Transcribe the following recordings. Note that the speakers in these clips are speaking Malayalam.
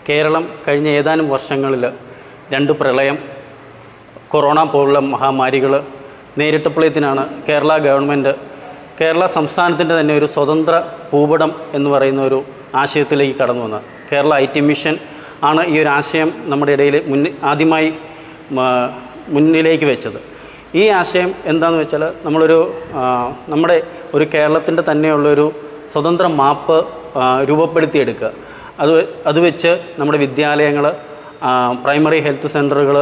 കേരളം കഴിഞ്ഞ ഏതാനും വർഷങ്ങളിൽ രണ്ട് പ്രളയം കൊറോണ പോലുള്ള മഹാമാരികൾ നേരിട്ടപ്പോഴത്തേനാണ് കേരള ഗവൺമെൻറ് കേരള സംസ്ഥാനത്തിൻ്റെ തന്നെ ഒരു സ്വതന്ത്ര ഭൂപടം എന്ന് പറയുന്ന ഒരു ആശയത്തിലേക്ക് കടന്നു വന്നത് കേരള ഐ ടി മിഷൻ ആണ് ഈ ഒരു ആശയം നമ്മുടെ ഇടയിൽ മുന്നിൽ ആദ്യമായി മ- മുന്നിലേക്ക് വെച്ചത് ഈ ആശയം എന്താണെന്ന് വെച്ചാൽ നമ്മളൊരു ആ, നമ്മുടെ ഒരു കേരളത്തിൻ്റെ തന്നെയുള്ളൊരു സ്വതന്ത്ര മാപ്പ് ആ, രൂപപ്പെടുത്തിയെടുക്കുക അത് അത് വെച്ച് നമ്മുടെ വിദ്യാലയങ്ങൾ പ്രൈമറി ഹെൽത്ത് സെൻ്ററുകൾ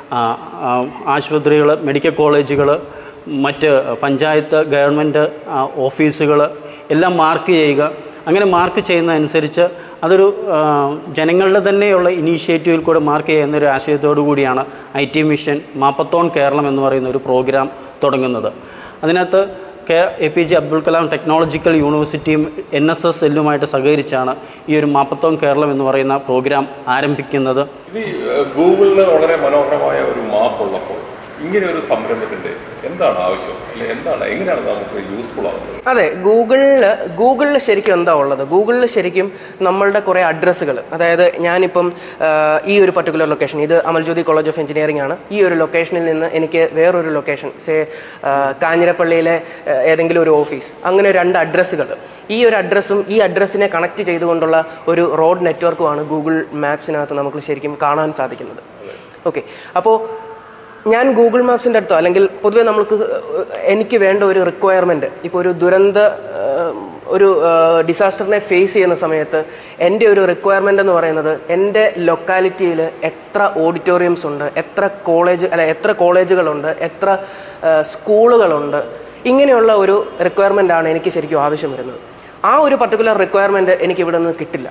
ആശുപത്രികൾ മെഡിക്കൽ കോളേജുകൾ മറ്റ് പഞ്ചായത്ത് ഗവൺമെൻറ് ഓഫീസുകൾ എല്ലാം മാർക്ക് ചെയ്യുക അങ്ങനെ മാർക്ക് ചെയ്യുന്നതനുസരിച്ച് അതൊരു ആ, ജനങ്ങളുടെ തന്നെയുള്ള ഇനീഷ്യേറ്റീവിൽ കൂടെ മാർക്ക് ചെയ്യുന്ന ഒരു ആശയത്തോടു കൂടിയാണ് I T mission mapathon Keralam എന്ന് പറയുന്ന ഒരു പ്രോഗ്രാം തുടങ്ങുന്നത് അതിനകത്ത് K A P J Abdul Kalam technological യൂണിവേഴ്സിറ്റിയും എൻ എസ് എസ് എല്ലുമായിട്ട് സഹകരിച്ചാണ് ഈ ഒരു മാപ്പത്തോൺ കേരളം എന്ന് പറയുന്ന പ്രോഗ്രാം ആരംഭിക്കുന്നത് ഇത് ഈ, ഏഹ്, ഗൂഗിളിന് വളരെ മനോഹരമായ ഒരു മാപ്പ് ഉള്ളപ്പോൾ ഇങ്ങനെ ഒരു സംരംഭത്തിന്റെ എന്താണ് ആവശ്യം അല്ലെ എന്താണ് എങ്ങനെയാണ് നമുക്ക് യൂസ്ഫുൾ ആവുന്നത് അതെ ഗൂഗിളിൽ ഗൂഗിളിൽ ശരിക്കും എന്താ ഉള്ളത് ഗൂഗിളിൽ ശരിക്കും നമ്മളുടെ കുറേ അഡ്രസ്സുകൾ അതായത് ഞാനിപ്പം ആ, ഈ ഒരു പർട്ടിക്കുലർ ലൊക്കേഷൻ ഇത് അമൽജ്യോതി കോളേജ് ഓഫ് എഞ്ചിനീയറിംഗ് ആണ് ഈ ഒരു ലൊക്കേഷനിൽ നിന്ന് എനിക്ക് വേറൊരു ലൊക്കേഷൻ സേ കാഞ്ഞിരപ്പള്ളിയിലെ ആ, ഏതെങ്കിലും ഒരു ഓഫീസ് അങ്ങനെ രണ്ട് അഡ്രസ്സുകൾ ഈ ഒരു അഡ്രസ്സും ഈ അഡ്രസ്സിനെ കണക്ട് ചെയ്തുകൊണ്ടുള്ള ഒരു റോഡ് നെറ്റ്വർക്കുമാണ് ഗൂഗിൾ മാപ്സിനകത്ത് നമുക്ക് ശരിക്കും കാണാൻ സാധിക്കുന്നത് ഓക്കെ അപ്പോൾ ഞാൻ ഗൂഗിൾ മാപ്സിൻ്റെ അടുത്തോ അല്ലെങ്കിൽ പൊതുവെ നമുക്ക് എനിക്ക് വേണ്ട ഒരു റിക്വയർമെൻറ്റ് ഇപ്പോൾ ഒരു ദുരന്ത ആ, ഒരു ഡിസാസ്റ്ററിനെ ഫേസ് ചെയ്യുന്ന സമയത്ത് എൻ്റെ ഒരു റിക്വയർമെൻ്റ് എന്ന് പറയുന്നത് എൻ്റെ ലൊക്കാലിറ്റിയിൽ എത്ര ഓഡിറ്റോറിയംസ് ഉണ്ട് എത്ര കോളേജ് അല്ല എത്ര കോളേജുകളുണ്ട് എത്ര ആ, സ്കൂളുകളുണ്ട് ഇങ്ങനെയുള്ള ഒരു റിക്വയർമെൻ്റ് ആണ് എനിക്ക് ശരിക്കും ആവശ്യം വരുന്നത് ആ ഒരു പർട്ടിക്കുലർ റിക്വയർമെൻറ്റ് എനിക്ക് ഇവിടെ നിന്ന് കിട്ടില്ല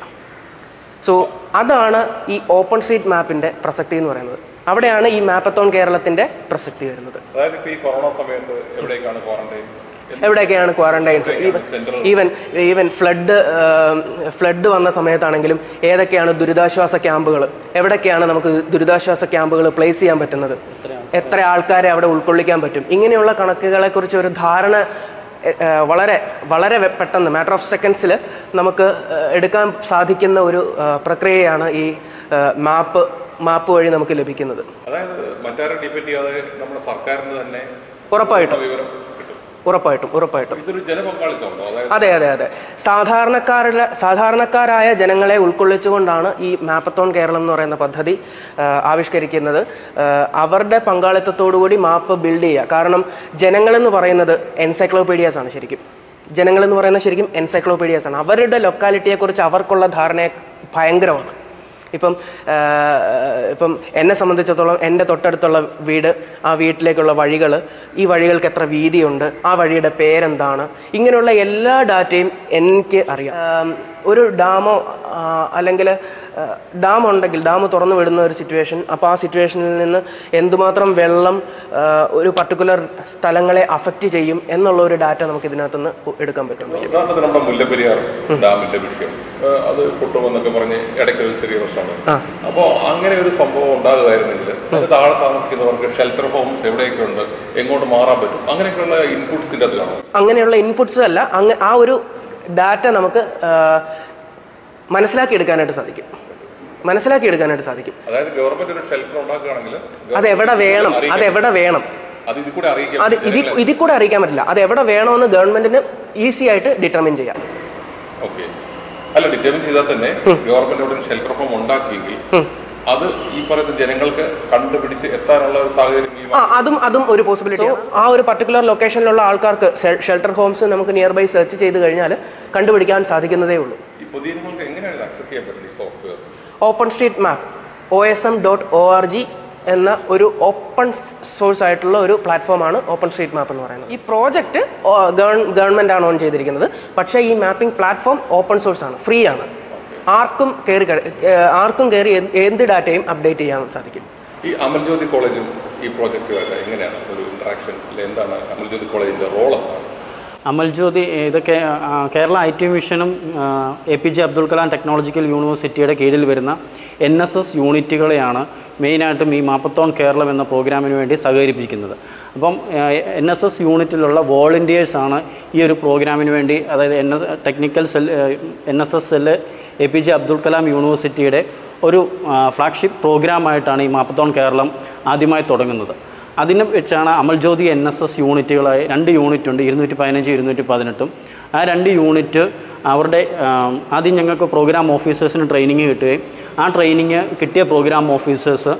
സോ അതാണ് ഈ ഓപ്പൺ സ്ട്രീറ്റ് മാപ്പിൻ്റെ പ്രസക്തി എന്ന് പറയുന്നത് അവിടെയാണ് ഈ മാപ്പത്തോൺ കേരളത്തിൻ്റെ പ്രസക്തി വരുന്നത് അതായത് ഇപ്പൊ ഈ കൊറോണ സമയത്ത് എവിടേക്കാണ് ക്വാറന്റൈൻ എവിടെയൊക്കെയാണ് quarantines even even flood flood വന്ന സമയത്താണെങ്കിലും ഏതൊക്കെയാണ് ദുരിതാശ്വാസ ക്യാമ്പുകൾ എവിടെയൊക്കെയാണ് നമുക്ക് ദുരിതാശ്വാസ ക്യാമ്പുകൾ പ്ലേസ് ചെയ്യാൻ പറ്റുന്നത് എത്ര ആൾക്കാരെ അവിടെ ഉൾക്കൊള്ളിക്കാൻ പറ്റും ഇങ്ങനെയുള്ള കണക്കുകളെക്കുറിച്ച് ഒരു ധാരണ എ- ഏ, വളരെ വളരെ വെ- പെട്ടെന്ന് മാറ്റർ ഓഫ് സെക്കൻഡ്സിൽ നമുക്ക് ഏ, എടുക്കാൻ സാധിക്കുന്ന ഒരു ഏ, പ്രക്രിയയാണ് ഈ മാപ്പ് മാപ്പ് വഴി നമുക്ക് ലഭിക്കുന്നത് അതായത് മറ്റാരും ഡിപെൻഡ് ചെയ്യാതെ നമ്മുടെ സർക്കാരിന് തന്നെ ഉറപ്പായിട്ടും വിവരം കിട്ടും ഉറപ്പായിട്ടും ഉറപ്പായിട്ടും ഇതൊരു ജനപങ്കാളിത്തം ഉണ്ടോ അതായത് അതെ അതെ അതെ സാധാരണക്കാരിലെ സാധാരണക്കാരായ ജനങ്ങളെ ഉൾക്കൊള്ളിച്ചുകൊണ്ടാണ് ഈ മാപ്പത്തോൺ കേരളം എന്ന് പറയുന്ന പദ്ധതി ആ, ആവിഷ്കരിക്കുന്നത് ആ, അവരുടെ പങ്കാളിത്തത്തോടുകൂടി മാപ്പ് ബിൽഡ് ചെയ്യുക കാരണം ജനങ്ങളെന്ന് പറയുന്നത് എൻസൈക്ലോപീഡിയാസ് ആണ് ശരിക്കും ജനങ്ങളെന്ന് പറയുന്നത് ശരിക്കും എൻസൈക്ലോപീഡിയാസ് ആണ് അവരുടെ ലൊക്കാലിറ്റിയെക്കുറിച്ച് അവർക്കുള്ള ധാരണ ഭയങ്കരമാണ് ഇപ്പം ആ, ഇപ്പം എന്നെ സംബന്ധിച്ചിടത്തോളം എൻ്റെ തൊട്ടടുത്തുള്ള വീട് ആ വീട്ടിലേക്കുള്ള വഴികൾ ഈ വഴികൾക്ക് എത്ര വീതിയുണ്ട് ആ വഴിയുടെ പേരെന്താണ് ഇങ്ങനെയുള്ള എല്ലാ ഡാറ്റയും എനിക്ക് അറിയാം ആം, ഒരു ഡാമോ അല്ലെങ്കിൽ ഡാം ഉണ്ടെങ്കിൽ ഡാം തുറന്നു വിടുന്ന ഒരു സിറ്റുവേഷൻ അപ്പോൾ ആ സിറ്റുവേഷനിൽ നിന്ന് എന്തുമാത്രം വെള്ളം ആ, ഒരു പർട്ടിക്കുലർ സ്ഥലങ്ങളെ അഫക്റ്റ് ചെയ്യും എന്നുള്ള ഒരു ഡാറ്റ നമുക്ക് ഇതിനകത്തുനിന്ന് എടുക്കാൻ പറ്റും ഉദാഹരണത്തിന് നമ്മുടെ മുല്ലപ്പെരിയാർ ഡാമിന്റെ വിഷയം ഏഹ് അത് പൊട്ടുമെന്നൊക്കെ പറഞ്ഞ് ഇടയ്ക്ക് ഒരു ചെറിയ പ്രശ്നമാണ് ആ. അപ്പോൾ അങ്ങനെ ഒരു സംഭവം ഉണ്ടാകുമായിരുന്നെങ്കിൽ അത് താഴെ താമസിക്കുന്നവർക്ക് ഷെൽട്ടർ ഹോം എവിടെയൊക്കെ ഉണ്ട് എങ്ങോട്ട് മാറാൻ പറ്റും അങ്ങനെയൊക്കെയുള്ള ഇൻപുട്സിന്റെ അത് കാണും അങ്ങനെയുള്ള ഇൻപുട്സ് അല്ല അങ്ങ് ആ ഒരു ഡാറ്റ നമുക്ക് ആ, മനസ്സിലാക്കിയെടുക്കാനായിട്ട് സാധിക്കും മനസ്സിലാക്കിയെടുക്കാനായിട്ട് സാധിക്കും അതായത് ഗവൺമെന്റ് ഒരു ഷെൽട്ടർ ഉണ്ടാക്കുകയാണെങ്കിൽ അത് എവിടെ വേണം അത് എവിടെ വേണം അത് ഇതിൽ കൂടെ അറിയിക്കാം അത് ഇതിൽ ഇതിൽ കൂടെ അറിയിക്കാൻ പറ്റില്ല അത് എവിടെ വേണമെന്ന് ഗവൺമെന്റിന് ഈസി ആയിട്ട് ഡിറ്റർമിൻ ചെയ്യാം ഓക്കെ അല്ല ഡിറ്റർമിൻ ചെയ്താൽ തന്നെ ഗവൺമെന്റ് അവിടെ ഒരു ഷെൽട്ടർ ഹോം ഉണ്ടാക്കിയെങ്കിൽ അത് ഈ പറയുന്ന ജനങ്ങൾക്ക് കണ്ടുപിടിച്ച് എത്താനുള്ള ഒരു സാഹചര്യം ഈ ആ അതും അതും ഒരു പോസിബിലിറ്റി ആ ഒരു പർട്ടിക്കുലർ ലൊക്കേഷനിലുള്ള ആൾക്കാർക്ക് ഷെൽട്ടർ ഹോംസ് നമുക്ക് നിയർ ബൈ സെർച്ച് ചെയ്ത് കഴിഞ്ഞാൽ കണ്ടുപിടിക്കാൻ സാധിക്കുന്നതേ ഉള്ളൂ ഈ പൊതുജനങ്ങൾക്ക് എങ്ങനെയാണ് ആക്സസ് ചെയ്യാൻ പറ്റുന്നത് ഈ software open street map O S M dot O R G എന്ന ഒരു ഓപ്പൺ സോഴ്സ് ആയിട്ടുള്ള ഒരു പ്ലാറ്റ്ഫോമാണ് ഓപ്പൺ സ്ട്രീറ്റ് മാപ്പ് എന്ന് പറയുന്നത് ഈ പ്രോജക്റ്റ് ഗവൺമെൻറ് ആണ് ഓൺ ചെയ്തിരിക്കുന്നത് പക്ഷേ ഈ മാപ്പിംഗ് പ്ലാറ്റ്ഫോം ഓപ്പൺ സോഴ്സ് ആണ് ഫ്രീ ആണ് ആർക്കും കയറി കഴി- ഏഹ് ആർക്കും കയറി എന്ത് എന്ത് ഡാറ്റയും അപ്ഡേറ്റ് ചെയ്യാൻ സാധിക്കും ഈ അമൽജ്യോതി കോളേജും ഈ പ്രോജക്റ്റുമായിട്ട് എങ്ങനെയാണ് ഒരു ഇന്ററാക്ഷൻ എന്താണ് അമൽജ്യോതി കോളേജിന്റെ റോൾ എന്താണ് അമൽജ്യോതി ഇതൊക്കെ ആ, കേരള ഐ ടി മിഷനും A P J Abdul Kalam technological യൂണിവേഴ്സിറ്റിയുടെ കീഴിൽ വരുന്ന എൻ എസ് എസ് യൂണിറ്റുകളെയാണ് മെയിനായിട്ടും ഈ മാപ്പത്തോൺ കേരളം എന്ന പ്രോഗ്രാമിന് വേണ്ടി സഹകരിപ്പിക്കുന്നത് അപ്പം എൻ എസ് എസ് യൂണിറ്റിലുള്ള വോളണ്ടിയേഴ്സാണ് ഈ ഒരു പ്രോഗ്രാമിന് വേണ്ടി അതായത് N S technical cell N S S cell A P J Abdul Kalam യൂണിവേഴ്സിറ്റിയുടെ ഒരു ഫ്ലാഗ്ഷിപ്പ് പ്രോഗ്രാമായിട്ടാണ് ഈ മാപ്പത്തോൺ കേരളം ആദ്യമായി തുടങ്ങുന്നത് അതിനെ വെച്ചാണ് അമൽജ്യോതി എൻ എസ് എസ് യൂണിറ്റുകളായി രണ്ട് യൂണിറ്റ് ഉണ്ട് ഇരുന്നൂറ്റി പതിനഞ്ച് ഇരുന്നൂറ്റി പതിനെട്ടും ആ രണ്ട് യൂണിറ്റ് അവരുടെ ആ, ആദ്യം ഞങ്ങൾക്ക് പ്രോഗ്രാം ഓഫീസേഴ്സിന് ട്രെയിനിങ് കിട്ടുകയും ആ ട്രെയിനിങ് കിട്ടിയ പ്രോഗ്രാം ഓഫീസേഴ്സ്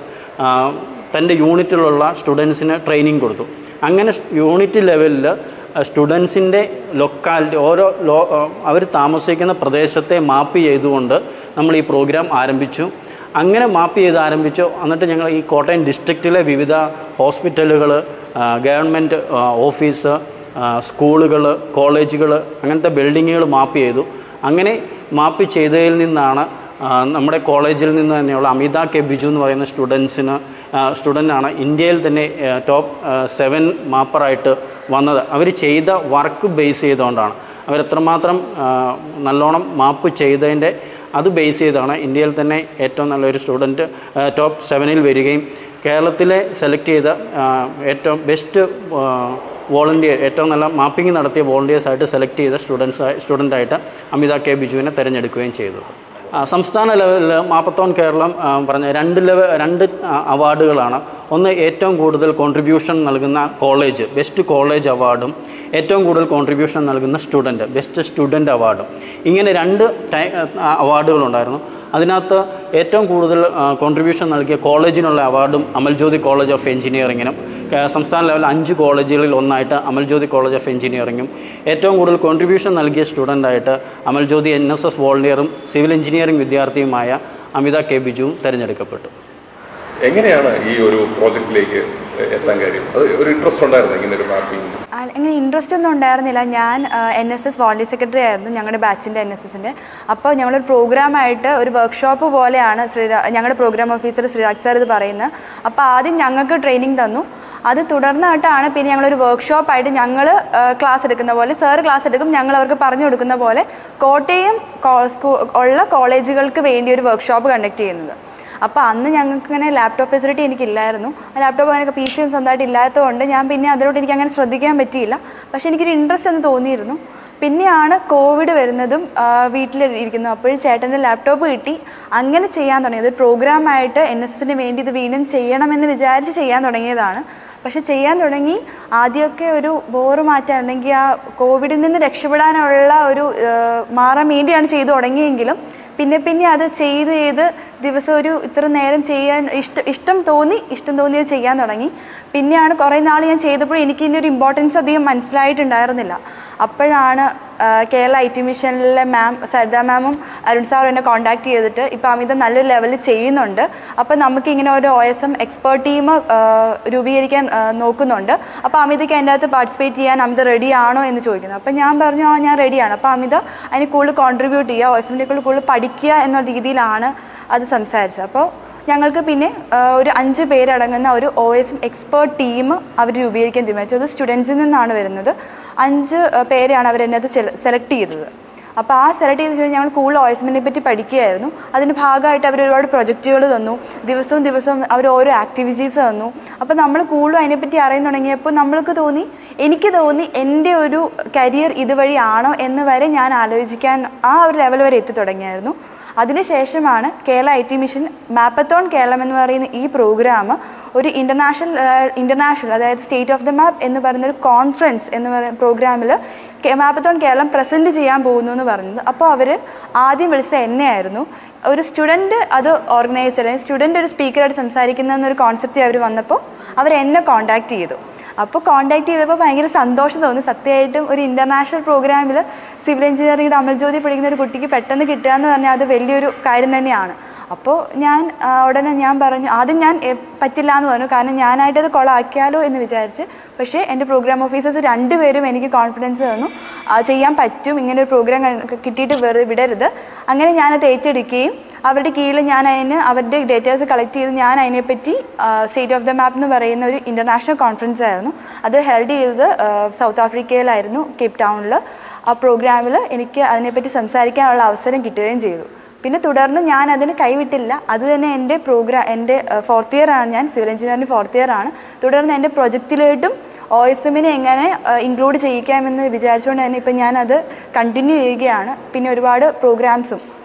തൻ്റെ യൂണിറ്റിലുള്ള സ്റ്റുഡൻസിന് ട്രെയിനിങ് കൊടുത്തു അങ്ങനെ യൂണിറ്റ് ലെവലിൽ സ്റ്റുഡൻസിൻ്റെ ലൊക്കാലിറ്റി ഓരോ ലോ അവർ താമസിക്കുന്ന പ്രദേശത്തെ മാപ്പ് ചെയ്തുകൊണ്ട് നമ്മൾ ഈ പ്രോഗ്രാം ആരംഭിച്ചു അങ്ങനെ മാപ്പ് ചെയ്ത് ആരംഭിച്ചു എന്നിട്ട് ഞങ്ങൾ ഈ കോട്ടയം ഡിസ്ട്രിക്റ്റിലെ വിവിധ ഹോസ്പിറ്റലുകൾ ഗവൺമെൻറ് ഓഫീസ് സ്കൂളുകൾ കോളേജുകൾ അങ്ങനത്തെ ബിൽഡിങ്ങുകൾ മാപ്പ് ചെയ്തു അങ്ങനെ മാപ്പ് ചെയ്തതിൽ നിന്നാണ് ആ, നമ്മുടെ കോളേജിൽ നിന്ന് തന്നെയുള്ള അമിത കെ ബിജു എന്ന് പറയുന്ന സ്റ്റുഡൻസിന് സ്റ്റുഡൻ്റാണ് ഇന്ത്യയിൽ തന്നെ ടോപ്പ് സെവൻ മാപ്പറായിട്ട് വന്നത് അവർ ചെയ്ത വർക്ക് ബേസ് ചെയ്തുകൊണ്ടാണ് അവരെത്രമാത്രം ആ, നല്ലോണം മാപ്പ് ചെയ്തതിൻ്റെ അത് ബേസ് ചെയ്താണ് ഇന്ത്യയിൽ തന്നെ ഏറ്റവും നല്ലൊരു സ്റ്റുഡൻറ്റ് ടോപ്പ് സെവനിൽ വരികയും കേരളത്തിലെ സെലക്ട് ചെയ്ത ആ, ഏറ്റവും ബെസ്റ്റ് വോളണ്ടിയർ ഏറ്റവും നല്ല മാപ്പിംഗ് നടത്തിയ വോളണ്ടിയേഴ്സ് ആയിട്ട് സെലക്ട് ചെയ്ത സ്റ്റുഡൻസ് സ്റ്റുഡൻ്റായിട്ട് അമിത കെ ബിജുവിനെ തിരഞ്ഞെടുക്കുകയും ചെയ്തത് ആ, സംസ്ഥാന ലെവലിൽ മാപ്പത്തോൺ കേരളം ആ, പറഞ്ഞ രണ്ട് ലെവൽ രണ്ട് ആ, അവാർഡുകളാണ് ഒന്ന് ഏറ്റവും കൂടുതൽ കോൺട്രിബ്യൂഷൻ നൽകുന്ന കോളേജ് ബെസ്റ്റ് കോളേജ് അവാർഡും ഏറ്റവും കൂടുതൽ കോൺട്രിബ്യൂഷൻ നൽകുന്ന സ്റ്റുഡൻറ്റ് ബെസ്റ്റ് സ്റ്റുഡൻറ്റ് അവാർഡും ഇങ്ങനെ രണ്ട് ടൈ ആ, അവാർഡുകളുണ്ടായിരുന്നു അതിനകത്ത് ഏറ്റവും കൂടുതൽ കോൺട്രിബ്യൂഷൻ നൽകിയ കോളേജിനുള്ള അവാർഡും അമൽജ്യോതി കോളേജ് ഓഫ് എഞ്ചിനീയറിങ്ങിനും കേ- സംസ്ഥാന ലെവലിൽ അഞ്ച് കോളേജുകളിൽ ഒന്നായിട്ട് അമൽജ്യോതി കോളേജ് ഓഫ് എഞ്ചിനീയറിങ്ങും ഏറ്റവും കൂടുതൽ കോൺട്രിബ്യൂഷൻ നൽകിയ സ്റ്റുഡൻ്റായിട്ട് അമൽജ്യോതി എൻ എസ് എസ് വോളണ്ടിയറും സിവിൽ എഞ്ചിനീയറിംഗ് വിദ്യാർത്ഥിയുമായ അമിത കെ ബിജുവും തിരഞ്ഞെടുക്കപ്പെട്ടു എങ്ങനെയാണ് ഈ ഒരു പ്രോജക്റ്റിലേക്ക് എത്താൻ കാര്യം അത് ഒരു ഇൻട്രസ്റ്റ് ഉണ്ടായിരുന്നു ഇങ്ങനെ ഒരു മാപ്പിംഗ് ആ, അങ്ങനെ ഇൻട്രസ്റ്റ് ഒന്നും ഉണ്ടായിരുന്നില്ല ഞാൻ N S S volunteer secretary ആയിരുന്നു ഞങ്ങളുടെ ബാച്ചിൻ്റെ എൻ എസ് എസിൻ്റെ അപ്പോൾ ഞങ്ങളൊരു പ്രോഗ്രാമായിട്ട് ഒരു വർക്ക്ഷോപ്പ് പോലെയാണ് ശ്രീരാ ഞങ്ങളുടെ പ്രോഗ്രാം ഓഫീസർ ശ്രീരാജ് സാർ ഇത് പറയുന്നത് അപ്പോൾ ആദ്യം ഞങ്ങൾക്ക് ട്രെയിനിങ് തന്നു അത് തുടർന്നായിട്ടാണ് പിന്നെ ഞങ്ങളൊരു വർക്ക്ഷോപ്പായിട്ട് ഞങ്ങൾ ക്ലാസ് എടുക്കുന്ന പോലെ സാർ ക്ലാസ് എടുക്കും ഞങ്ങൾ അവർക്ക് പറഞ്ഞു കൊടുക്കുന്ന പോലെ കോട്ടയം കോ- സ്കൂ- ഉള്ള കോളേജുകൾക്ക് വേണ്ടി ഒരു വർക്ക്ഷോപ്പ് കണ്ടക്ട് ചെയ്യുന്നത് അപ്പോൾ അന്ന് ഞങ്ങൾക്ക് ഇങ്ങനെ ലാപ്ടോപ്പ് ഫെസിലിറ്റി എനിക്കില്ലായിരുന്നു ആ ലാപ്ടോപ്പ് അതിനൊക്കെ പി സി ഒന്നും സ്വന്തമായിട്ട് ഇല്ലാത്തതുകൊണ്ട് ഞാൻ പിന്നെ അതിലോട്ട് എനിക്ക് അങ്ങനെ ശ്രദ്ധിക്കാൻ പറ്റിയില്ല പക്ഷേ എനിക്കൊരു ഇൻട്രസ്റ്റ് എന്ന് തോന്നിയിരുന്നു പിന്നെയാണ് കോവിഡ് വരുന്നതും വീട്ടിൽ ഇരിക്കുന്നു അപ്പോഴും ചേട്ടൻ്റെ ലാപ്ടോപ്പ് കിട്ടി അങ്ങനെ ചെയ്യാൻ തുടങ്ങിയത് ഒരു പ്രോഗ്രാമായിട്ട് എൻ എസ് എസിന് വേണ്ടി ഇത് വീണ്ടും ചെയ്യണമെന്ന് വിചാരിച്ച് ചെയ്യാൻ തുടങ്ങിയതാണ് പക്ഷെ ചെയ്യാൻ തുടങ്ങി ആദ്യമൊക്കെ ഒരു ബോറ് മാറ്റാൻ അല്ലെങ്കിൽ ആ കോവിഡിൽ നിന്ന് രക്ഷപ്പെടാനുള്ള ഒരു ആ, മാറാൻ വേണ്ടിയാണ് ചെയ്തു തുടങ്ങിയെങ്കിലും പിന്നെ പിന്നെ അത് ചെയ്ത് ചെയ്ത് ദിവസം ഒരു ഇത്ര നേരം ചെയ്യാൻ ഇഷ്ടം ഇഷ്ടം തോന്നി ഇഷ്ടം തോന്നിയത് ചെയ്യാൻ തുടങ്ങി പിന്നെയാണ് കുറേ നാൾ ഞാൻ ചെയ്തപ്പോൾ എനിക്ക് ഇതിൻ്റെ ഒരു ഇമ്പോർട്ടൻസ് അധികം മനസ്സിലായിട്ടുണ്ടായിരുന്നില്ല അപ്പോഴാണ് ആ, കേരള ഐ ടി മിഷനിലെ മാം സരിത മാമും അരുൺ സാറും എന്നെ കോൺടാക്ട് ചെയ്തിട്ട് ഇപ്പോൾ അമിത നല്ലൊരു ലെവലിൽ ചെയ്യുന്നുണ്ട് അപ്പോൾ നമുക്ക് ഇങ്ങനെ ഒരു O S M expert team രൂപീകരിക്കാൻ ആ, നോക്കുന്നുണ്ട് അപ്പോൾ അമിതയ്ക്ക് അതിൻ്റെ അകത്ത് പാർട്ടിസിപ്പേറ്റ് ചെയ്യാൻ അമിത റെഡി ആണോ എന്ന് ചോദിക്കുന്നു അപ്പോൾ ഞാൻ പറഞ്ഞു ആ ഞാൻ റെഡിയാണ് അപ്പോൾ അമിത അതിന് കൂടുതൽ കോൺട്രിബ്യൂട്ട് ചെയ്യുക ഒ എസ് എമ്മിനെ കൂടുതൽ പഠിക്കുക എന്ന രീതിയിലാണ് അത് സംസാരിച്ചത് അപ്പോൾ ഞങ്ങൾക്ക് പിന്നെ ആ, ഒരു അഞ്ച് പേരടങ്ങുന്ന ഒരു O S M expert team അവർ രൂപീകരിക്കാൻ തീരുമാനിച്ചു അത് സ്റ്റുഡൻസിൽ നിന്നാണ് വരുന്നത് അഞ്ച് ആ, പേരെയാണ് അവർ എന്നെ അത് സെലക്ട് ചെയ്തത് അപ്പോൾ ആ സെലക്ട് ചെയ്ത് കഴിഞ്ഞാൽ ഞങ്ങൾ കൂടുതൽ ഒ എസ് എമ്മിനെ പറ്റി പഠിക്കുകയായിരുന്നു അതിൻ്റെ ഭാഗമായിട്ട് അവർ ഒരുപാട് പ്രൊജക്റ്റുകൾ തന്നു ദിവസവും ദിവസവും അവർ ഓരോ ആക്ടിവിറ്റീസ് തന്നു അപ്പോൾ നമ്മൾ കൂടുതലും അതിനെപ്പറ്റി അറിയാൻ തുടങ്ങിയപ്പോൾ നമ്മൾക്ക് തോന്നി എനിക്ക് തോന്നി എൻ്റെ ഒരു കരിയർ ഇതുവഴിയാണോ എന്ന് വരെ ഞാൻ ആലോചിക്കാൻ ആ ഒരു ലെവൽ വരെ എത്തി തുടങ്ങിയായിരുന്നു അതിനുശേഷമാണ് Kerala I T mission mapathon Keralam എന്ന് പറയുന്ന ഈ പ്രോഗ്രാം ഒരു ഇൻ്റർനാഷണൽ ഇൻ്റർനാഷണൽ അതായത് സ്റ്റേറ്റ് ഓഫ് ദ മാപ്പ് എന്ന് പറയുന്ന ഒരു കോൺഫറൻസ് എന്ന് പറയുന്ന പ്രോഗ്രാമിൽ മാപ്പത്തോൺ കേരളം പ്രസൻറ്റ് ചെയ്യാൻ പോകുന്നു എന്ന് പറഞ്ഞത് അപ്പോൾ അവർ ആദ്യം വിളിച്ച എന്നെയായിരുന്നു ഒരു സ്റ്റുഡൻറ്റ് അത് ഓർഗനൈസ് അല്ലെങ്കിൽ സ്റ്റുഡൻ്റ് ഒരു സ്പീക്കറായിട്ട് സംസാരിക്കുന്ന എന്നൊരു കോൺസെപ്റ്റ് അവർ വന്നപ്പോൾ അവർ എന്നെ കോൺടാക്റ്റ് ചെയ്തു അപ്പോൾ കോൺടാക്ട് ചെയ്തപ്പോൾ ഭയങ്കര സന്തോഷം തോന്നി സത്യമായിട്ടും ഒരു ഇൻ്റർനാഷണൽ പ്രോഗ്രാമിൽ സിവിൽ എഞ്ചിനീയറിംഗിൻ്റെ അമൽജ്യോതി പഠിക്കുന്ന ഒരു കുട്ടിക്ക് പെട്ടെന്ന് കിട്ടുക എന്ന് പറഞ്ഞാൽ അത് വലിയൊരു കാര്യം തന്നെയാണ് അപ്പോൾ ഞാൻ ആ, ഉടനെ ഞാൻ പറഞ്ഞു ആദ്യം ഞാൻ എ, പറ്റില്ല എന്ന് പറഞ്ഞു കാരണം ഞാനായിട്ടത് കൊളാക്കിയാലോ എന്ന് വിചാരിച്ച് പക്ഷേ എൻ്റെ പ്രോഗ്രാം ഓഫീസേഴ്സ് രണ്ടുപേരും എനിക്ക് കോൺഫിഡൻസ് തന്നു ആ, ചെയ്യാൻ പറ്റും ഇങ്ങനെ ഒരു പ്രോഗ്രാം കിട്ടിയിട്ട് വെറുതെ വിടരുത് അങ്ങനെ ഞാനത് ഏറ്റെടുക്കുകയും അവരുടെ കീഴിൽ ഞാൻ അതിന് അവരുടെ ഡേറ്റാസ് കളക്ട് ചെയ്ത് ഞാൻ അതിനെപ്പറ്റി സ്റ്റേറ്റ് ഓഫ് ദ മാപ്പ് എന്ന് പറയുന്ന ഒരു ഇൻ്റർനാഷണൽ കോൺഫറൻസ് ആയിരുന്നു അത് ഹെൽഡ് ചെയ്തത് ആ, സൗത്ത് ആഫ്രിക്കയിലായിരുന്നു കേപ്പ് ടൗണിൽ ആ പ്രോഗ്രാമിൽ എനിക്ക് അതിനെപ്പറ്റി സംസാരിക്കാനുള്ള അവസരം കിട്ടുകയും ചെയ്തു പിന്നെ തുടർന്ന് ഞാൻ അതിന് കൈവിട്ടില്ല അത് തന്നെ എൻ്റെ പ്രോഗ്രാം എൻ്റെ ഫോർത്ത് ഇയർ ആണ് ഞാൻ സിവിൽ എഞ്ചിനീയറിംഗ് ഫോർത്ത് ഇയർ ആണ് തുടർന്ന് എൻ്റെ പ്രൊജക്റ്റിലോട്ടും ഒ എസ് എമ്മിനെ എങ്ങനെ ഇൻക്ലൂഡ് ചെയ്യിക്കാമെന്ന് വിചാരിച്ചുകൊണ്ട് തന്നെ ഇപ്പം ഞാനത് കണ്ടിന്യൂ ചെയ്യുകയാണ് പിന്നെ ഒരുപാട് പ്രോഗ്രാംസും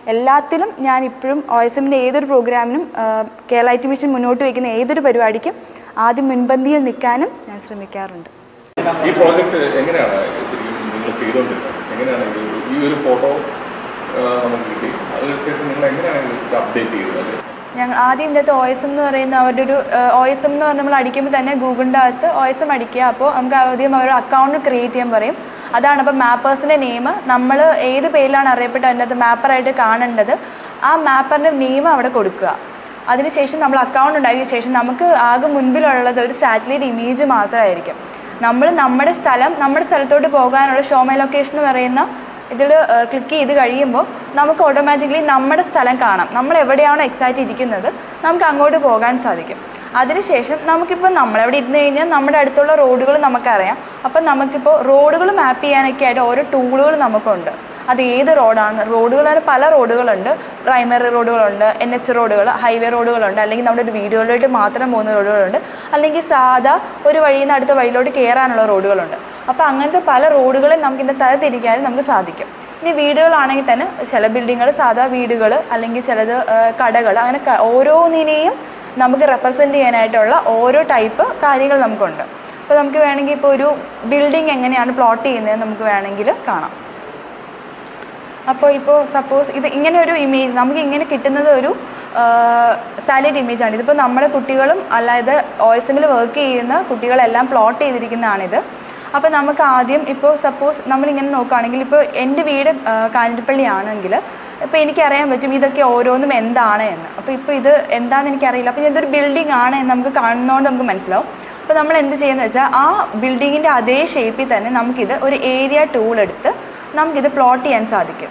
എല്ലാത്തിലും ഞാൻ ഇപ്പോഴും ഒ എസ് എമ്മിൻ്റെ ഏതൊരു പ്രോഗ്രാമിനും ആ, കേരള ഐ ടി മിഷൻ മുന്നോട്ട് വയ്ക്കുന്ന ഏതൊരു പരിപാടിക്കും ആദ്യം മുൻപന്തിയിൽ നിൽക്കാനും ഞാൻ ശ്രമിക്കാറുണ്ട് ഈ പ്രോജക്റ്റ് എങ്ങനെയാണ് ശരിക്കും നിങ്ങൾ ചെയ്തുകൊണ്ടിരുന്നത് എങ്ങനെയാണ് ഇത് ഒരു- ഈ ഒരു ഫോട്ടോ നമുക്ക് കിട്ടി അതിനുശേഷം നിങ്ങൾ എങ്ങനെയാണ് ഇത് അപ്ഡേറ്റ് ചെയ്തത് അല്ലേ ഞങ്ങൾ ആദ്യം ഇതിൻ്റെ അകത്ത് ഒ എസ് എം എന്ന് പറയുന്ന അവരുടെ ഒരു ഒ എസ് എം എന്ന് പറഞ്ഞാൽ നമ്മൾ അടിക്കുമ്പോൾ തന്നെ ഗൂഗിളിൻ്റെ അകത്ത് ഒ എസ് എം അടിക്കുക അപ്പോൾ നമുക്ക് ആദ്യം അവരുടെ അക്കൗണ്ട് ക്രിയേറ്റ് ചെയ്യാൻ പറയും അതാണ് അപ്പോൾ മാപ്പേഴ്സിൻ്റെ നെയിം നമ്മൾ ഏത് പേരിലാണ് അറിയപ്പെട്ട് അതിനകത്ത് മാപ്പറായിട്ട് കാണേണ്ടത് ആ മാപ്പറിൻ്റെ നെയിം അവിടെ കൊടുക്കുക അതിനുശേഷം നമ്മൾ അക്കൗണ്ട് ഉണ്ടാക്കിയ ശേഷം നമുക്ക് ആകെ മുൻപിലുള്ളത് ഒരു സാറ്റലൈറ്റ് ഇമേജ് മാത്രമായിരിക്കും നമ്മൾ നമ്മുടെ സ്ഥലം നമ്മുടെ സ്ഥലത്തോട്ട് പോകാനുള്ള ഷോ മൈ ലൊക്കേഷൻ എന്ന് പറയുന്ന ഇതിൽ ക്ലിക്ക് ചെയ്ത് കഴിയുമ്പോൾ നമുക്ക് ഓട്ടോമാറ്റിക്കലി നമ്മുടെ സ്ഥലം കാണാം നമ്മൾ എവിടെയാണോ എക്സൈറ്റ് ഇരിക്കുന്നത് നമുക്ക് അങ്ങോട്ട് പോകാൻ സാധിക്കും അതിനുശേഷം നമുക്കിപ്പോൾ നമ്മളെവിടെ ഇരുന്ന് കഴിഞ്ഞാൽ നമ്മുടെ അടുത്തുള്ള റോഡുകൾ നമുക്കറിയാം അപ്പം നമുക്കിപ്പോൾ റോഡുകൾ മാപ്പ് ചെയ്യാനൊക്കെ ആയിട്ട് ഓരോ ടൂളുകൾ നമുക്കുണ്ട് അത് ഏത് റോഡാണ് റോഡുകളാണ് പല റോഡുകളുണ്ട് പ്രൈമറി റോഡുകളുണ്ട് എൻ എച്ച് റോഡുകൾ ഹൈവേ റോഡുകളുണ്ട് അല്ലെങ്കിൽ നമ്മുടെ ഒരു വീടുകളിലോട്ട് മാത്രം പോകുന്ന റോഡുകളുണ്ട് അല്ലെങ്കിൽ സാധാ ഒരു വഴിയിൽ നിന്ന് അടുത്ത വഴിയിലോട്ട് കയറാനുള്ള റോഡുകളുണ്ട് അപ്പോൾ അങ്ങനത്തെ പല റോഡുകളും നമുക്ക് ഇതിൻ്റെ തരത്തിരിക്കാനും നമുക്ക് സാധിക്കും ഇനി വീടുകളാണെങ്കിൽ തന്നെ ചില ബിൽഡിങ്ങുകൾ സാധാ വീടുകൾ അല്ലെങ്കിൽ ചിലത് കടകൾ അങ്ങനെ ക- ഓരോന്നിനെയും നമുക്ക് റെപ്രസെൻ്റ് ചെയ്യാനായിട്ടുള്ള ഓരോ ടൈപ്പ് കാര്യങ്ങൾ നമുക്കുണ്ട് അപ്പോൾ നമുക്ക് വേണമെങ്കിൽ ഇപ്പോൾ ഒരു ബിൽഡിംഗ് എങ്ങനെയാണ് പ്ലോട്ട് ചെയ്യുന്നത് നമുക്ക് വേണമെങ്കിൽ കാണാം അപ്പോൾ ഇപ്പോൾ സപ്പോസ് ഇത് ഇങ്ങനെ ഒരു ഇമേജ് നമുക്ക് ഇങ്ങനെ കിട്ടുന്നത് ഒരു സാലഡ് ഇമേജ് ആണ് ഇതിപ്പോൾ നമ്മുടെ കുട്ടികളും അല്ലാതെ ഒ എസ് എമ്മിൽ വർക്ക് ചെയ്യുന്ന കുട്ടികളെല്ലാം പ്ലോട്ട് ചെയ്തിരിക്കുന്നതാണിത് അപ്പോൾ നമുക്ക് ആദ്യം ഇപ്പോൾ സപ്പോസ് നമ്മളിങ്ങനെ നോക്കുകയാണെങ്കിൽ ഇപ്പോൾ എൻ്റെ വീട് ആ, കാഞ്ഞിരപ്പള്ളി ആണെങ്കിൽ ഇപ്പോൾ എനിക്കറിയാൻ പറ്റും ഇതൊക്കെ ഓരോന്നും എന്താണ് എന്ന് അപ്പോൾ ഇപ്പോൾ ഇത് എന്താണെന്ന് എനിക്കറിയില്ല അപ്പോൾ ഇതൊരു ബിൽഡിംഗ് ആണ് എന്ന് നമുക്ക് കാണുന്നതുകൊണ്ട് നമുക്ക് മനസ്സിലാവും അപ്പോൾ നമ്മൾ എന്ത് ചെയ്യുന്നത് വെച്ചാൽ ആ ബിൽഡിങ്ങിൻ്റെ അതേ ഷേപ്പിൽ തന്നെ നമുക്കിത് ഒരു ഏരിയ ടൂൾ എടുത്ത് നമുക്കിത് പ്ലോട്ട് ചെയ്യാൻ സാധിക്കും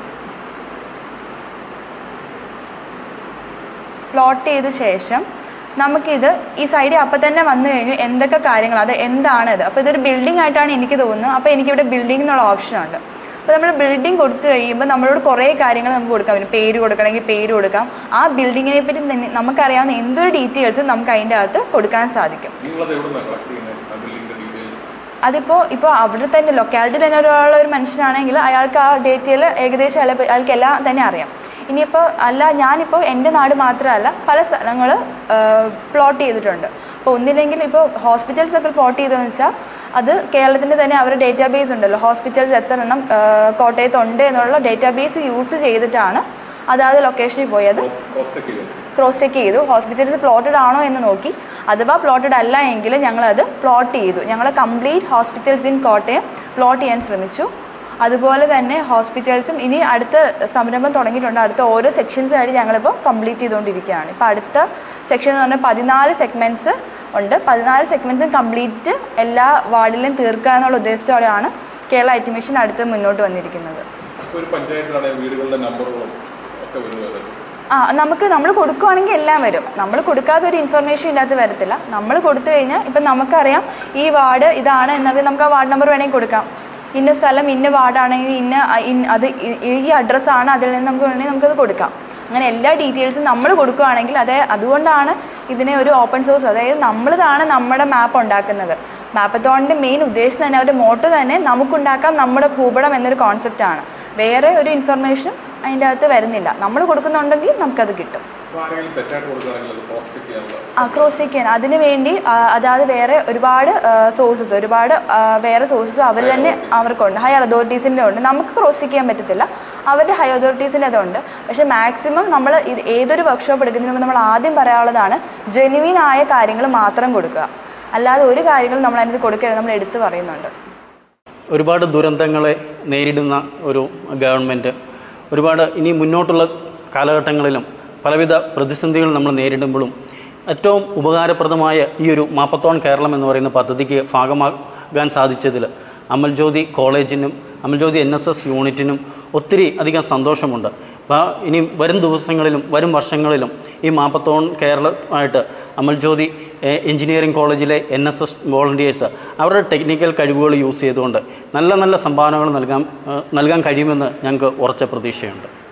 പ്ലോട്ട് ചെയ്ത ശേഷം നമുക്കിത് ഈ സൈഡിൽ അപ്പം തന്നെ വന്നു കഴിഞ്ഞു എന്തൊക്കെ കാര്യങ്ങൾ അത് എന്താണത് അപ്പോൾ ഇതൊരു ബിൽഡിംഗ് ആയിട്ടാണ് എനിക്ക് തോന്നുന്നത് അപ്പോൾ എനിക്കിവിടെ ബിൽഡിംഗ് എന്നുള്ള ഓപ്ഷൻ ഉണ്ട് അപ്പോൾ നമ്മൾ ബിൽഡിംഗ് കൊടുത്തു കഴിയുമ്പോൾ നമ്മളോട് കുറേ കാര്യങ്ങൾ നമുക്ക് കൊടുക്കാം പിന്നെ പേര് കൊടുക്കണമെങ്കിൽ പേര് കൊടുക്കാം ആ ബിൽഡിങ്ങിനെ പറ്റി തന്നെ നമുക്കറിയാവുന്ന എന്തൊരു ഡീറ്റെയിൽസും നമുക്ക് അതിൻ്റെ അകത്ത് കൊടുക്കാൻ സാധിക്കും നിങ്ങളത് എവിടെ നിന്നാണ് കളക്ട് ചെയ്യുന്നത് ആ ബില്ലിൻ്റെ ഡീറ്റെയിൽസ് അതിപ്പോൾ ഇപ്പോൾ അവിടെ തന്നെ ലൊക്കാലിറ്റി തന്നെ ഒരാളുള്ള ഒരു മനുഷ്യനാണെങ്കിൽ അയാൾക്ക് ആ ഡേറ്റയിൽ ഏകദേശം അയാളെ പ- അയാൾക്ക് എല്ലാം തന്നെ അറിയാം ഇനിയിപ്പോൾ അല്ല ഞാനിപ്പോൾ എൻ്റെ നാട് മാത്രമല്ല പല സ്ഥലങ്ങൾ പ്ലോട്ട് ചെയ്തിട്ടുണ്ട് അപ്പോൾ ഒന്നില്ലെങ്കിൽ ഇപ്പോൾ ഹോസ്പിറ്റൽസ് ഒക്കെ പ്ലോട്ട് ചെയ്തതെന്ന് വെച്ചാൽ അത് കേരളത്തിൻ്റെ തന്നെ അവരുടെ ഡേറ്റാബേസ് ഉണ്ടല്ലോ ഹോസ്പിറ്റൽസ് എത്ര എണ്ണം ആ, കോട്ടയത്തുണ്ട് എന്നുള്ള ഡേറ്റാബേസ് യൂസ് ചെയ്തിട്ടാണ് അതാത് ലൊക്കേഷനിൽ പോയത് ക്രോസ് ചെക്ക് ചെയ്തത് ക്രോസ് ചെക്ക് ചെയ്തു ഹോസ്പിറ്റൽസ് പ്ലോട്ടഡ് ആണോ എന്ന് നോക്കി അഥവാ പ്ലോട്ടഡ് അല്ല എങ്കിൽ ഞങ്ങളത് പ്ലോട്ട് ചെയ്തു ഞങ്ങൾ complete hospitals in Kottayam plot ചെയ്യാൻ ശ്രമിച്ചു അതുപോലെ തന്നെ ഹോസ്പിറ്റൽസും ഇനി അടുത്ത സംരംഭം തുടങ്ങിയിട്ടുണ്ട് അടുത്ത ഓരോ സെക്ഷൻസ് ആയിട്ട് ഞങ്ങളിപ്പോൾ കംപ്ലീറ്റ് ചെയ്തുകൊണ്ടിരിക്കുകയാണ് ഇപ്പോൾ അടുത്ത സെക്ഷൻ എന്ന് പറഞ്ഞാൽ പതിനാല് സെഗ്മെൻറ്റ്സ് ഉണ്ട് പതിനാല് സെഗ്മെൻറ്റ്സും കംപ്ലീറ്റ് എല്ലാ വാർഡിലും തീർക്കുക എന്നുള്ള ഉദ്ദേശത്തോടെയാണ് കേരള ഐ ടി മിഷൻ അടുത്ത് മുന്നോട്ട് വന്നിരിക്കുന്നത് ഇപ്പോൾ ഒരു പഞ്ചായത്തിലാണെങ്കിൽ വീടുകളുടെ നമ്പറുകളും ഒക്കെ വരുന്നത് ആ നമുക്ക് നമ്മൾ കൊടുക്കുവാണെങ്കിൽ എല്ലാം വരും നമ്മൾ കൊടുക്കാത്ത ഒരു ഇൻഫർമേഷൻ ഇതിനകത്ത് വരത്തില്ല നമ്മൾ കൊടുത്തു കഴിഞ്ഞാൽ ഇപ്പം നമുക്കറിയാം ഈ വാർഡ് ഇതാണ് എന്നത് നമുക്ക് ആ വാർഡ് നമ്പർ വേണമെങ്കിൽ കൊടുക്കാം ഇന്ന സ്ഥലം ഇന്ന വാർഡാണെങ്കിൽ ഇന്ന അ- ഇന്ന- അത് ഈ- ഈ അഡ്രസ്സാണ് അതിൽ നിന്ന് നമുക്ക് വേണമെങ്കിൽ നമുക്കത് കൊടുക്കാം അങ്ങനെ എല്ലാ ഡീറ്റെയിൽസും നമ്മൾ കൊടുക്കുകയാണെങ്കിൽ അതേ അതുകൊണ്ടാണ് ഇതിനെ ഒരു ഓപ്പൺ സോഴ്സ് അതായത് നമ്മളിതാണ് നമ്മുടെ മാപ്പ് ഉണ്ടാക്കുന്നത് മാപ്പത്തോണിൻ്റെ മെയിൻ ഉദ്ദേശം തന്നെ അവരുടെ മോട്ടോ തന്നെ നമുക്കുണ്ടാക്കാം നമ്മുടെ ഭൂപടം എന്നൊരു കോൺസെപ്റ്റാണ് വേറെ ഒരു ഇൻഫർമേഷൻ അതിൻ്റെ അകത്ത് വരുന്നില്ല നമ്മൾ കൊടുക്കുന്നുണ്ടെങ്കിൽ നമുക്കത് കിട്ടും ഇപ്പോൾ ആരെങ്കിലും തെറ്റായിട്ട് കൊടുക്കുകയാണെങ്കിൽ അത് ക്രോസ് ചെക്ക് ചെയ്യാനുള്ള ആ ക്രോസ് ചെക്ക് ചെയ്യാൻ അതിന് വേണ്ടി ആ, അതായത് വേറെ ഒരുപാട് സോഴ്സസ് ഒരുപാട് ആ, വേറെ സോഴ്സസ് അവർ തന്നെ അവർക്കുണ്ട് ഹയർ അതോറിറ്റീസിൻ്റെ ഉണ്ട് നമുക്ക് ക്രോസ് ചെക്ക് ചെയ്യാൻ പറ്റത്തില്ല അവരുടെ ഹൈ അതോറിറ്റീസിൻ്റെ അതുണ്ട് പക്ഷേ മാക്സിമം നമ്മൾ ഇത് ഏതൊരു വർക്ക്ഷോപ്പ് എടുക്കുന്നതിന് മുമ്പ് നമ്മൾ ആദ്യം പറയാനുള്ളതാണ് ജെനുവിൻ ആയ കാര്യങ്ങൾ മാത്രം കൊടുക്കുക അല്ലാതെ ഒരു കാര്യങ്ങളും നമ്മൾ അതിനകത്ത് കൊടുക്കരുത് നമ്മൾ എടുത്തു പറയുന്നുണ്ട് ഒരുപാട് ദുരന്തങ്ങളെ നേരിടുന്ന ഒരു ഗവൺമെൻറ് ഒരുപാട് ഇനി മുന്നോട്ടുള്ള കാലഘട്ടങ്ങളിലും പലവിധ പ്രതിസന്ധികൾ നമ്മൾ നേരിടുമ്പോഴും ഏറ്റവും ഉപകാരപ്രദമായ ഈ ഒരു മാപ്പത്തോൺ കേരളം എന്ന് പറയുന്ന പദ്ധതിക്ക് ഭാഗമാകാൻ സാധിച്ചതിൽ അമൽജ്യോതി കോളേജിനും അമൽജ്യോതി എൻ എസ് എസ് യൂണിറ്റിനും ഒത്തിരി അധികം സന്തോഷമുണ്ട് അപ്പോൾ ഇനി വരും ദിവസങ്ങളിലും വരും വർഷങ്ങളിലും ഈ മാപ്പത്തോൺ കേരളമായിട്ട് അമൽജ്യോതി എ- എഞ്ചിനീയറിംഗ് കോളേജിലെ എൻ എസ് എസ് വോളണ്ടിയേഴ്സ് അവരുടെ ടെക്നിക്കൽ കഴിവുകൾ യൂസ് ചെയ്തുകൊണ്ട് നല്ല നല്ല സംഭാവനകൾ നൽകാൻ ഏഹ് നൽകാൻ കഴിയുമെന്ന് ഞങ്ങൾക്ക് ഉറച്ച പ്രതീക്ഷയുണ്ട്